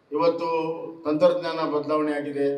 ಇವತ್ತು ತಂತ್ರಜ್ಞಾನ ಬದಲಾವಣೆ ಆಗಿದೆ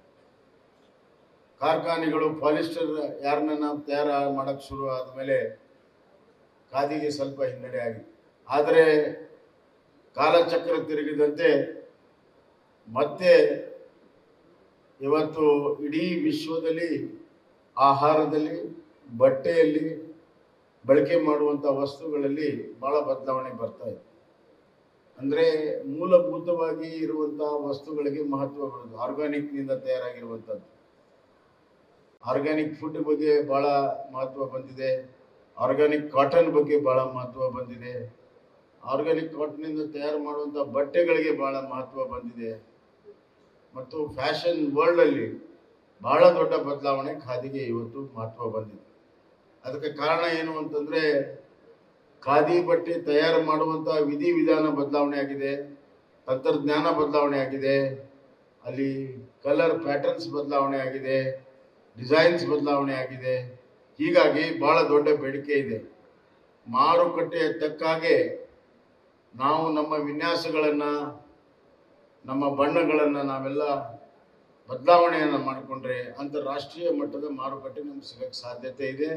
ಕಾರ್ಖಾನೆಗಳು ಪಾಲಿಸ್ಟರ್ ಯಾರನ್ನ ತಯಾರ ಮಾಡಕ್ಕೆ ಶುರು ಆದಮೇಲೆ ಖಾದಿಗೆ ಸ್ವಲ್ಪ ಹಿನ್ನಡೆ ಆಗಿದೆ ಆದರೆ ಕಾಲಚಕ್ರ ತಿರುಗಿದಂತೆ ಮತ್ತೆ ಇವತ್ತು ಇಡೀ ವಿಶ್ವದಲ್ಲಿ ಆಹಾರದಲ್ಲಿ ಬಟ್ಟೆಯಲ್ಲಿ ಬಳಕೆ ಮಾಡುವಂಥ ವಸ್ತುಗಳಲ್ಲಿ ಬಹಳ ಬದಲಾವಣೆ ಬರ್ತಾ ಇದೆ ಅಂದರೆ ಮೂಲಭೂತವಾಗಿ ಇರುವಂಥ ವಸ್ತುಗಳಿಗೆ ಮಹತ್ವ ಬರೋದು ಆರ್ಗಾನಿಕ್ನಿಂದ ತಯಾರಾಗಿರುವಂಥದ್ದು ಆರ್ಗ್ಯಾನಿಕ್ ಫುಡ್ ಬಗ್ಗೆ ಭಾಳ ಮಹತ್ವ ಬಂದಿದೆ ಆರ್ಗ್ಯಾನಿಕ್ ಕಾಟನ್ ಬಗ್ಗೆ ಭಾಳ ಮಹತ್ವ ಬಂದಿದೆ ಆರ್ಗ್ಯಾನಿಕ್ ಕಾಟನ್ನಿಂದ ತಯಾರು ಮಾಡುವಂಥ ಬಟ್ಟೆಗಳಿಗೆ ಭಾಳ ಮಹತ್ವ ಬಂದಿದೆ ಮತ್ತು ಫ್ಯಾಷನ್ ವರ್ಲ್ಡಲ್ಲಿ ಬಹಳ ದೊಡ್ಡ ಬದಲಾವಣೆ ಖಾದಿಗೆ ಇವತ್ತು ಮಹತ್ವ ಬಂದಿದೆ ಅದಕ್ಕೆ ಕಾರಣ ಏನು ಅಂತಂದರೆ ಖಾದಿ ಬಟ್ಟೆ ತಯಾರು ಮಾಡುವಂಥ ವಿಧಿವಿಧಾನ ಬದಲಾವಣೆ ಆಗಿದೆ ತಂತ್ರಜ್ಞಾನ ಬದಲಾವಣೆ ಆಗಿದೆ ಅಲ್ಲಿ ಕಲರ್ ಪ್ಯಾಟರ್ನ್ಸ್ ಬದಲಾವಣೆ ಆಗಿದೆ ಡಿಸೈನ್ಸ್ ಬದಲಾವಣೆ ಆಗಿದೆ ಹೀಗಾಗಿ ಬಹಳ ದೊಡ್ಡ ಬೇಡಿಕೆ ಇದೆ ಮಾರುಕಟ್ಟೆಯ ತಕ್ಕಾಗೆ ನಾವು ನಮ್ಮ ವಿನ್ಯಾಸಗಳನ್ನು ನಮ್ಮ ಬಣ್ಣಗಳನ್ನು ನಾವೆಲ್ಲ ಬದಲಾವಣೆಯನ್ನು ಮಾಡಿಕೊಂಡ್ರೆ ಅಂತಾರಾಷ್ಟ್ರೀಯ ಮಟ್ಟದ ಮಾರುಕಟ್ಟೆ ನಮ್ಗೆ ಸಿಗಕ್ಕೆ ಸಾಧ್ಯತೆ ಇದೆ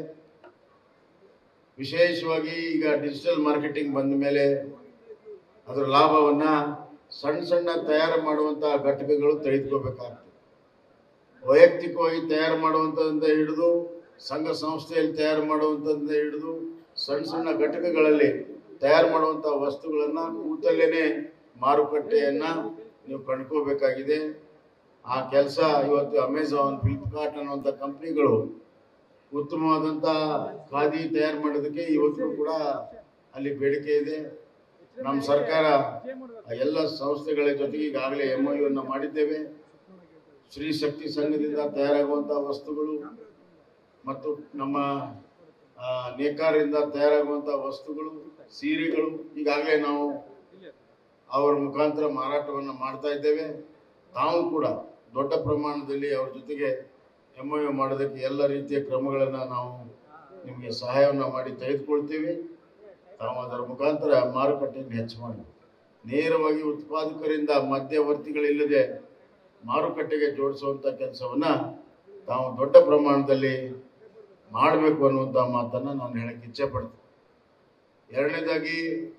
ವಿಶೇಷವಾಗಿ ಈಗ ಡಿಜಿಟಲ್ ಮಾರ್ಕೆಟಿಂಗ್ ಬಂದ ಮೇಲೆ ಅದರ ಲಾಭವನ್ನು ಸಣ್ಣ ಸಣ್ಣ ತಯಾರು ಮಾಡುವಂಥ ಘಟಕಗಳು ತೆಗೆದುಕೋಬೇಕಾಗ್ತದೆ ವೈಯಕ್ತಿಕವಾಗಿ ತಯಾರು ಮಾಡುವಂಥದ್ದಿಂದ ಹಿಡಿದು ಸಂಘ ಸಂಸ್ಥೆಯಲ್ಲಿ ತಯಾರು ಮಾಡುವಂಥದ್ದಿಂದ ಹಿಡಿದು ಸಣ್ಣ ಸಣ್ಣ ಘಟಕಗಳಲ್ಲಿ ತಯಾರು ಮಾಡುವಂಥ ವಸ್ತುಗಳನ್ನು ಕೂತಲ್ಲೇ ಮಾರುಕಟ್ಟೆಯನ್ನು ನೀವು ಕಂಡ್ಕೋಬೇಕಾಗಿದೆ ಆ ಕೆಲಸ ಇವತ್ತು ಅಮೆಝಾನ್ ಫ್ಲಿಪ್ಕಾರ್ಟ್ ಅನ್ನುವಂಥ ಕಂಪ್ನಿಗಳು ಉತ್ತಮವಾದಂಥ ಖಾದಿ ತಯಾರು ಮಾಡೋದಕ್ಕೆ ಇವತ್ತು ಕೂಡ ಅಲ್ಲಿ ಬೇಡಿಕೆ ಇದೆ ನಮ್ಮ ಸರ್ಕಾರ ಆ ಎಲ್ಲ ಸಂಸ್ಥೆಗಳ ಜೊತೆಗೆ ಈಗಾಗಲೇ ಎಂ ಒ ಮಾಡಿದ್ದೇವೆ ಸ್ತ್ರೀ ಶಕ್ತಿ ಸಂಘದಿಂದ ತಯಾರಾಗುವಂಥ ವಸ್ತುಗಳು ಮತ್ತು ನಮ್ಮ ಆ, ನೇಕಾರರಿಂದ ತಯಾರಾಗುವಂಥ ವಸ್ತುಗಳು ಸೀರೆಗಳು ಈಗಾಗಲೇ ನಾವು ಅವರ ಮುಖಾಂತರ ಮಾರಾಟವನ್ನು ಮಾಡ್ತಾ ಇದ್ದೇವೆ ತಾವು ಕೂಡ ದೊಡ್ಡ ಪ್ರಮಾಣದಲ್ಲಿ ಅವ್ರ ಜೊತೆಗೆ ಎಂ ಒ ಮಾಡೋದಕ್ಕೆ ಎಲ್ಲ ರೀತಿಯ ಕ್ರಮಗಳನ್ನು ನಾವು ನಿಮಗೆ ಸಹಾಯವನ್ನು ಮಾಡಿ ತೆಗೆದುಕೊಳ್ತೀವಿ ತಾವು ಅದರ ಮುಖಾಂತರ ಮಾರುಕಟ್ಟೆಯನ್ನು ಹೆಚ್ಚು ಮಾಡಿ ನೇರವಾಗಿ ಉತ್ಪಾದಕರಿಂದ ಮಧ್ಯವರ್ತಿಗಳಿಲ್ಲದೆ ಮಾರುಕಟ್ಟೆಗೆ ಜೋಡಿಸುವಂಥ ಕೆಲಸವನ್ನು ತಾವು ದೊಡ್ಡ ಪ್ರಮಾಣದಲ್ಲಿ ಮಾಡಬೇಕು ಅನ್ನುವಂಥ ಮಾತನ್ನು ನಾನು ಹೇಳಕ್ಕೆ ಇಚ್ಛೆ ಪಡ್ತೀನಿ ಎರಡನೇದಾಗಿ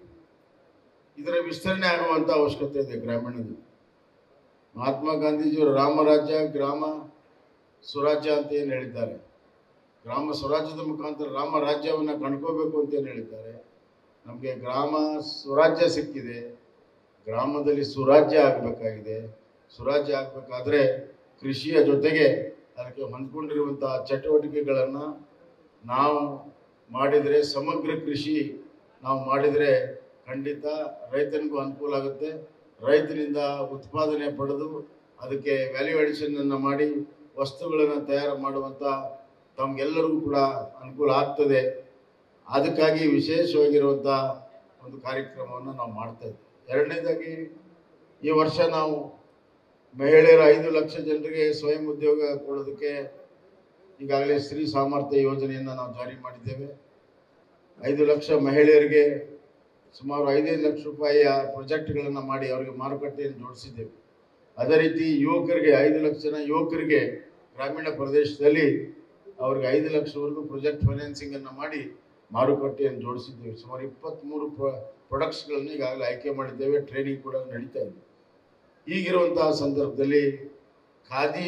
ಇದರ ವಿಸ್ತರಣೆ ಆಗುವಂಥ ಅವಶ್ಯಕತೆ ಇದೆ ಗ್ರಾಮೀಣದಲ್ಲಿ ಮಹಾತ್ಮ ಗಾಂಧೀಜಿಯವರು ರಾಮರಾಜ್ಯ ಗ್ರಾಮ ಸ್ವರಾಜ್ಯ ಅಂತ ಏನು ಹೇಳಿದ್ದಾರೆ ಗ್ರಾಮ ಸ್ವರಾಜ್ಯದ ಮುಖಾಂತರ ರಾಮ ರಾಜ್ಯವನ್ನು ಕಂಡ್ಕೋಬೇಕು ಅಂತ ಏನು ಹೇಳಿದ್ದಾರೆ ನಮಗೆ ಗ್ರಾಮ ಸ್ವರಾಜ್ಯ ಸಿಕ್ಕಿದೆ ಗ್ರಾಮದಲ್ಲಿ ಸುರಾಜ್ಯ ಆಗಬೇಕಾಗಿದೆ ಸುರಾಜ್ಯ ಆಗಬೇಕಾದ್ರೆ ಕೃಷಿಯ ಜೊತೆಗೆ ಅದಕ್ಕೆ ಹೊಂದ್ಕೊಂಡಿರುವಂತಹ ಚಟುವಟಿಕೆಗಳನ್ನು ನಾವು ಮಾಡಿದರೆ ಸಮಗ್ರ ಕೃಷಿ ನಾವು ಮಾಡಿದರೆ ಖಂಡಿತ ರೈತನಿಗೂ ಅನುಕೂಲ ಆಗುತ್ತೆ ರೈತನಿಂದ ಉತ್ಪಾದನೆ ಪಡೆದು ಅದಕ್ಕೆ ವ್ಯಾಲ್ಯೂ ಅಡಿಷನನ್ನು ಮಾಡಿ ವಸ್ತುಗಳನ್ನು ತಯಾರು ಮಾಡುವಂಥ ತಮಗೆಲ್ಲರಿಗೂ ಕೂಡ ಅನುಕೂಲ ಆಗ್ತದೆ ಅದಕ್ಕಾಗಿ ವಿಶೇಷವಾಗಿರುವಂಥ ಒಂದು ಕಾರ್ಯಕ್ರಮವನ್ನು ನಾವು ಮಾಡ್ತಾ ಇದ್ದೀವಿ ಎರಡನೇದಾಗಿ ಈ ವರ್ಷ ನಾವು ಮಹಿಳೆಯರ ಐದು ಲಕ್ಷ ಜನರಿಗೆ ಸ್ವಯಂ ಉದ್ಯೋಗ ಕೊಡೋದಕ್ಕೆ ಈಗಾಗಲೇ ಸ್ತ್ರೀ ಸಾಮರ್ಥ್ಯ ಯೋಜನೆಯನ್ನು ನಾವು ಜಾರಿ ಮಾಡಿದ್ದೇವೆ ಐದು ಲಕ್ಷ ಮಹಿಳೆಯರಿಗೆ ಸುಮಾರು ಐದೈದು ಲಕ್ಷ ರೂಪಾಯಿಯ ಪ್ರಾಜೆಕ್ಟ್ಗಳನ್ನು ಮಾಡಿ ಅವರಿಗೆ ಮಾರುಕಟ್ಟೆಯನ್ನು ಜೋಡಿಸಿದ್ದೇವೆ ಅದೇ ರೀತಿ ಯುವಕರಿಗೆ ಐದು ಲಕ್ಷ ಜನ ಯುವಕರಿಗೆ ಗ್ರಾಮೀಣ ಪ್ರದೇಶದಲ್ಲಿ ಅವ್ರಿಗೆ ಐದು ಲಕ್ಷವರೆಗೂ ಪ್ರಾಜೆಕ್ಟ್ ಫೈನಾನ್ಸಿಂಗನ್ನು ಮಾಡಿ ಮಾರುಕಟ್ಟೆಯನ್ನು ಜೋಡಿಸಿದ್ದೇವೆ ಸುಮಾರು ಇಪ್ಪತ್ತ್ಮೂರು ಪ್ರೊ ಪ್ರಾಡಕ್ಟ್ಸ್ಗಳನ್ನು ಈಗಾಗಲೇ ಆಯ್ಕೆ ಮಾಡಿದ್ದೇವೆ ಟ್ರೈನಿಂಗ್ ಕೂಡ ನಡೀತಾ ಇದೆ ಈಗಿರುವಂತಹ ಸಂದರ್ಭದಲ್ಲಿ ಖಾದಿ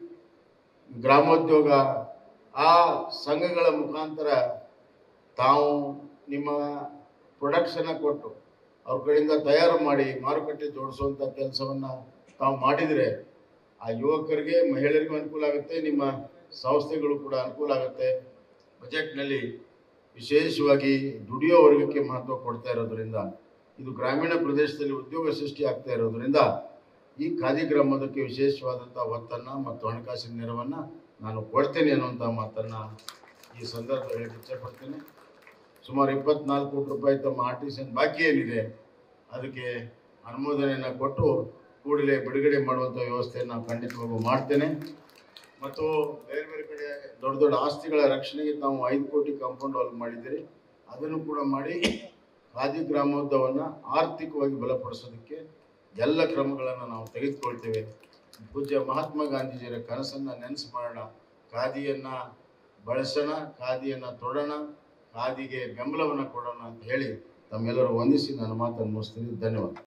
ಗ್ರಾಮೋದ್ಯೋಗ ಆ ಸಂಘಗಳ ಮುಖಾಂತರ ತಾವು ನಿಮ್ಮ ಪ್ರೊಡಕ್ಷನ್ನ ಕೊಟ್ಟು ಅವ್ರ ಕಡೆಯಿಂದ ತಯಾರು ಮಾಡಿ ಮಾರುಕಟ್ಟೆ ಜೋಡಿಸುವಂಥ ಕೆಲಸವನ್ನು ತಾವು ಮಾಡಿದರೆ ಆ ಯುವಕರಿಗೆ ಮಹಿಳೆಯರಿಗೂ ಅನುಕೂಲ ಆಗುತ್ತೆ ನಿಮ್ಮ ಸಂಸ್ಥೆಗಳು ಕೂಡ ಅನುಕೂಲ ಆಗುತ್ತೆ ಬಜೆಟ್ನಲ್ಲಿ ವಿಶೇಷವಾಗಿ ದುಡಿಯೋ ವರ್ಗಕ್ಕೆ ಮಹತ್ವ ಕೊಡ್ತಾ ಇರೋದ್ರಿಂದ ಇದು ಗ್ರಾಮೀಣ ಪ್ರದೇಶದಲ್ಲಿ ಉದ್ಯೋಗ ಸೃಷ್ಟಿ ಆಗ್ತಾ ಇರೋದ್ರಿಂದ ಈ ಖಾದಿ ಗ್ರಾಮೋದಕ್ಕೆ ವಿಶೇಷವಾದಂಥ ಒತ್ತನ್ನು ಮತ್ತು ಹಣಕಾಸಿನ ನೆರವನ್ನು ನಾನು ಕೊಡ್ತೇನೆ ಅನ್ನುವಂಥ ಮಾತನ್ನು ಈ ಸಂದರ್ಭದಲ್ಲಿ ಇಚ್ಛೆಪಡ್ತೇನೆ ಸುಮಾರು ಇಪ್ಪತ್ನಾಲ್ಕು ಕೋಟಿ ರೂಪಾಯಿ ತಮ್ಮ ಆರ್ ಟಿ ಸಿ ಬಾಕಿ ಏನಿದೆ ಅದಕ್ಕೆ ಅನುಮೋದನೆಯನ್ನು ಕೊಟ್ಟು ಕೂಡಲೇ ಬಿಡುಗಡೆ ಮಾಡುವಂಥ ವ್ಯವಸ್ಥೆಯನ್ನು ನಾನು ಖಂಡಿತವಾಗೂ ಮಾಡ್ತೇನೆ ಮತ್ತು ಬೇರೆ ಬೇರೆ ಕಡೆ ದೊಡ್ಡ ದೊಡ್ಡ ಆಸ್ತಿಗಳ ರಕ್ಷಣೆಗೆ ತಾವು ಐದು ಕೋಟಿ ಕಾಂಪೌಂಡ್ ವಾಲ್ ಮಾಡಿದ್ದೀರಿ ಅದನ್ನು ಕೂಡ ಮಾಡಿ ಖಾದಿ ಗ್ರಾಮೋದ್ಯವನ್ನು ಆರ್ಥಿಕವಾಗಿ ಬಲಪಡಿಸೋದಕ್ಕೆ ಎಲ್ಲ ಕ್ರಮಗಳನ್ನು ನಾವು ತೆಗೆದುಕೊಳ್ತೇವೆ ಪೂಜ್ಯ ಮಹಾತ್ಮ ಗಾಂಧೀಜಿಯವರ ಕನಸನ್ನು ನೆನಸು ಮಾಡೋಣ ಖಾದಿಯನ್ನು ಬಳಸೋಣ ಖಾದಿಯನ್ನು ತೊಡೋಣ ಖಾದಿಗೆ ಬೆಂಬಲವನ್ನು ಕೊಡೋಣ ಅಂತ ಹೇಳಿ ತಮ್ಮೆಲ್ಲರೂ ವಂದಿಸಿ ನನ್ನ ಮಾತನ್ನು ಮುಗಿಸ್ತೀನಿ ಧನ್ಯವಾದ